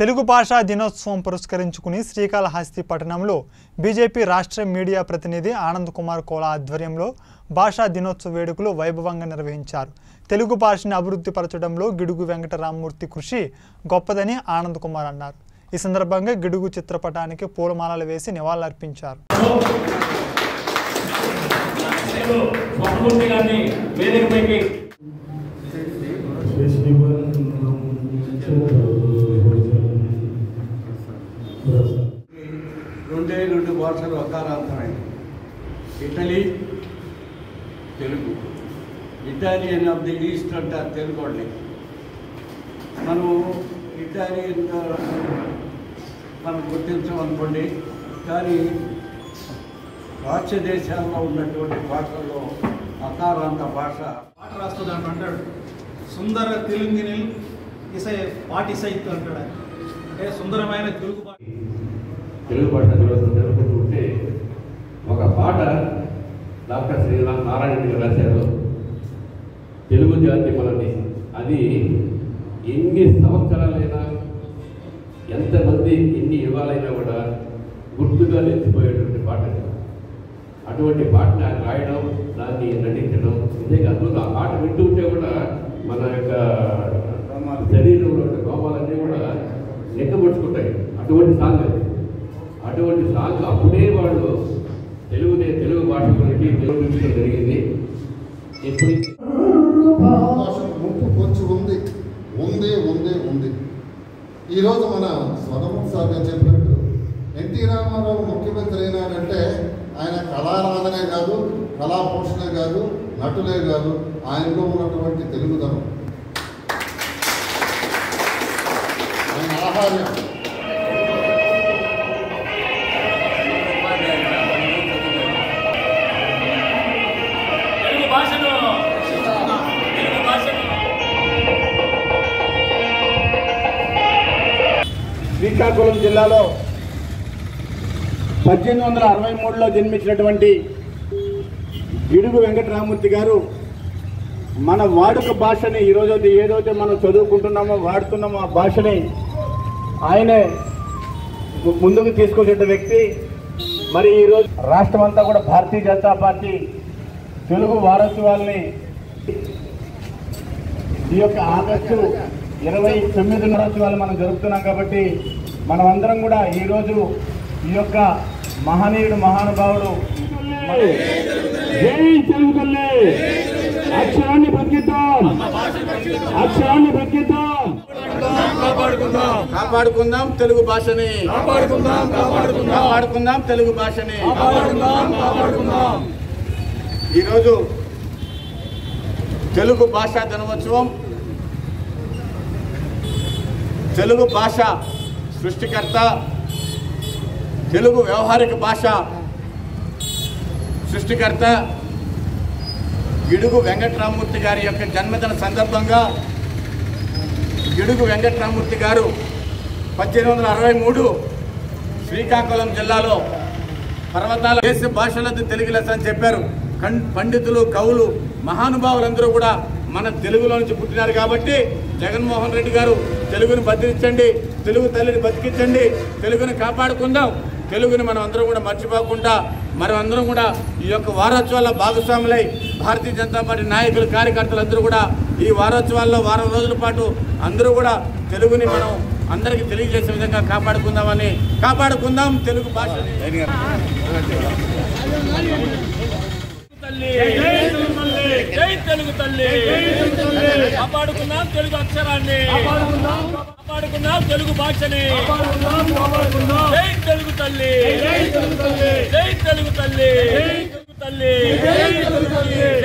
తెలుగు భాషా దినోత్సవం పురస్కరించుకుని శ్రీకాళహస్తి పట్టణంలో బీజేపీ రాష్ట్ర మీడియా ప్రతినిధి ఆనంద్ కుమార్ కోలా ఆధ్వర్యంలో భాషా దినోత్సవ వేడుకలు వైభవంగా నిర్వహించారు తెలుగు భాషను అభివృద్ధి పరచడంలో గిడుగు వెంకటరామమూర్తి కృషి గొప్పదని ఆనంద్ కుమార్ అన్నారు ఈ సందర్భంగా గిడుగు చిత్రపటానికి పూలమాలలు వేసి నివాళులర్పించారు స్వర్ణమూర్తి గారిని వేదికపైకి రెండే రెండు భాషలు అకారాంతమైన Italy Telugu Italian of the East అంటారు తెలుగు వాళ్ళని మనం ఇటాలియన్ మనం గుర్తించమనుకోండి కానీ ప్రాచ్య దేశాల్లో ఉన్నటువంటి భాషల్లో అకారాంత భాష పాట రాస్తూ దాంట్లో అంటాడు సుందర తెలుగుని ఇసై పాటిసైత్ అంటాడు ఆయన. అంటే సుందరమైన తెలుగు పాట తెలుగు భాష దినోత్సవం జరుపుకుంటూ ఉంటే ఒక పాట డాక్టర్ శ్రీరామ్ నారాయణ గారు రాశారు తెలుగు జాతి మనది అది ఎన్ని సంవత్సరాలైనా ఎంతమంది ఎన్ని యుగాలైనా కూడా గుర్తుగా నిలిచిపోయేటువంటి పాట అది. అటువంటి పాటను ఆయన రాయడం దాన్ని నటించడం నిజంగా అద్భుతం ఆ పాట వింటూ ఉంటే కూడా మన యొక్క శరీరంలో ఉన్న రోమాలన్నీ కూడా నెక్కబడుచుకుంటాయి అటువంటి సాంగ్ అది అటువంటి సాంగ్ అప్పుడే వాళ్ళు తెలుగునే తెలుగు భాష గురించి తెలుగు జరిగింది ఇప్పుడు భాషకు ముప్పు కొంచెం ఉంది ఉంది ఉంది ఉంది ఈరోజు మన స్వరము సార్ గారు చెప్పినట్టు ఎన్టీ రామారావు ముఖ్యమంత్రి అయినాడంటే ఆయన కళారాధనే కాదు కళాపోషణే కాదు నటులే కాదు ఆయనలో ఉన్నటువంటి తెలుగుదనం ఆయన ఆహార్యం తెలుగు భాషను తెలుగు భాషను శ్రీకాకుళం జిల్లాలో పద్దెనిమిది వందల అరవై మూడులో జన్మించినటువంటి గిడుగు వెంకటరామూర్తి గారు మన వాడుక భాషని ఈరోజు ఏదైతే మనం చదువుకుంటున్నామో వాడుతున్నామో ఆ భాషని ఆయనే ము- ముందుకు తీసుకొచ్చిన వ్యక్తి మరి ఈరోజు రాష్ట్రం అంతా కూడా భారతీయ జనతా పార్టీ తెలుగు వారోత్సవాల్ని ఈ యొక్క ఆగస్టు ఇరవై తొమ్మిది వారోత్సవాలు మనం జరుపుతున్నాం కాబట్టి మనమందరం కూడా ఈరోజు ఈ యొక్క మహనీయుడు మహానుభావుడు జై తెలుగు తల్లి అక్షరాన్ని బ్రతికిద్దాం అక్షరాన్ని బ్రతికిద్దాం కాపాడుకుందాం తెలుగు భాషని కాపాడుకుందాం కాపాడుకుందాం తెలుగు భాషని ఈరోజు తెలుగు భాషా దినోత్సవం తెలుగు భాష సృష్టికర్త తెలుగు వ్యవహారిక భాష సృష్టికర్త గిడుగు వెంకటరామూర్తి గారి యొక్క జన్మదిన సందర్భంగా గిడుగు వెంకటరామూర్తి గారు పద్దెనిమిది వందల అరవై మూడు శ్రీకాకుళం జిల్లాలో పర్వతాల దేశ భాషలది తెలుగు లెస్స అని చెప్పారు కం- పండితులు కవులు మహానుభావులందరూ కూడా మన తెలుగులో నుంచి పుట్టినారు కాబట్టి జగన్మోహన్ రెడ్డి గారు తెలుగుని భద్రించండి తెలుగు తల్లిని బతికించండి తెలుగుని కాపాడుకుందాం తెలుగుని మనం అందరం కూడా మర్చిపోకుండా మనం అందరం కూడా ఈ యొక్క వారోత్సవాల్లో భాగస్వాములై భారతీయ జనతా పార్టీ నాయకులు కార్యకర్తలు అందరూ కూడా ఈ వారోత్సవాల్లో వారం రోజుల పాటు అందరూ కూడా తెలుగుని మనం అందరికీ తెలియజేసే విధంగా కాపాడుకుందామని కాపాడుకుందాం తెలుగు భాషని తల్లి జై తెలుగు తల్లి జై తెలుగు తల్లి కాపాడుకుందాం తెలుగు అక్షరాన్ని కాపాడుకుందాం తెలుగు భాషని జై తెలుగు తల్లి జై తెలుగు తల్లి జై తెలుగు తల్లి జై తెలుగు తల్లి